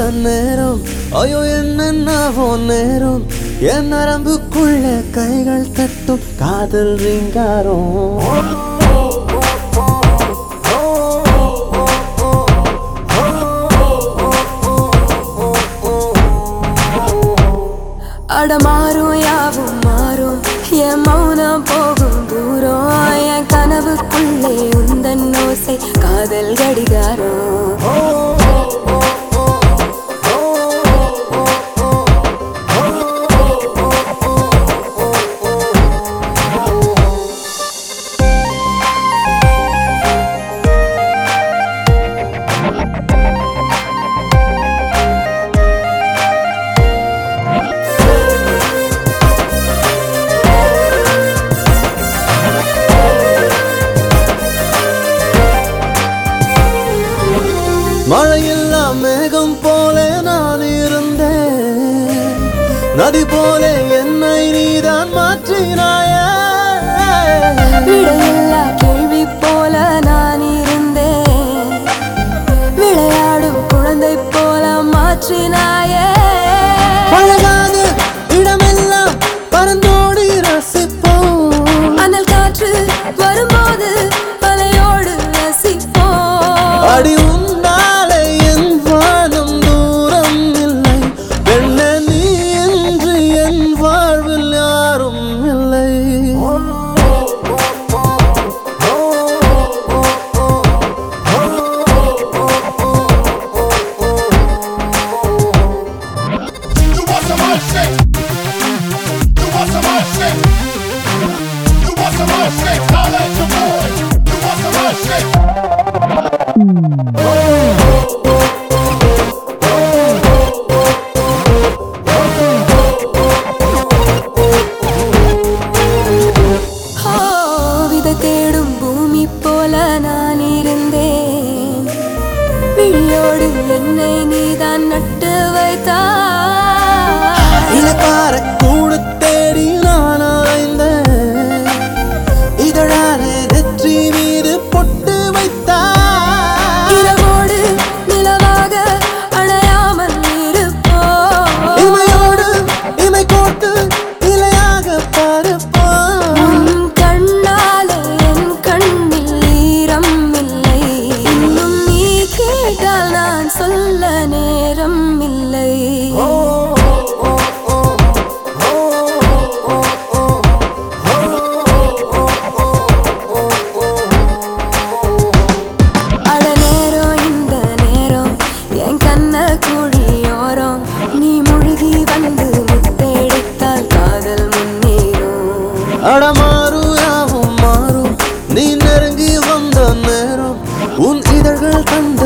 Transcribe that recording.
நேரம் ஐயோ என்னென்னவோ நேரம் என் நரம்புக்குள்ள கைகள் தட்டும் காதல் ரீங்காரம் அடமாறும் யாவும் மாறும் என் மௌனம் போகும் தூரம் என் கனவுக்குள்ளே உந்தன் ஓசை காதல் கடிகாரம் மழையில்லா மேகம் போல நான் இருந்தேன் நதி போல என்னை நீதான் மாற்றினாயே விடையில்லா கேள்வி போல நான் இருந்தேன் விளையாடும் குழந்தை போல மாற்றினாயே பழகாத இடமெல்லாம் பறந்தோடி ரசிப்போம் அனல் காற்று வரும்போது அலையோடு ரசிப்போம் அடி உன்னாலே என் வானம் தூரம் இல்லை வெள்ள நீ என்று என் வாழ்வில் யாரும் இல்லை You want some more shit? You want some more shit? You want some more shit? Holla at your boy. You want some more shit? ஓ, விதை தேடும் பூமி போல நான் இருந்தேன் விழியோடு என்னை நீதான் நட்டு வைத்தாய் இலக்கார கூடு தேடி நான் அலைந்தேன் இதழாலே நெற்றி மீது பொட்டு வைத்தார் இரவோடு நிலவாக அணையாமல் இருப்போம் இமையோடு இமை கோட்டு இலையாக பருப்போம் உன் கண்ணாலே என் கண்ணில் ஈரம் இல்லை இன்னும் நீ கேட்டால் நான் சொல்ல நேரம் இல்லை அட நேரம் இந்த நேரம் என் கண்ண குழியோரம் நீ முழுகி வந்து முத்தெடுத்தால் காதல் முன்னேறும் அடமாறும் யாவும் மாறும் நீ நெருங்கி வந்த நேரம் உன் இதழ்கள் தந்த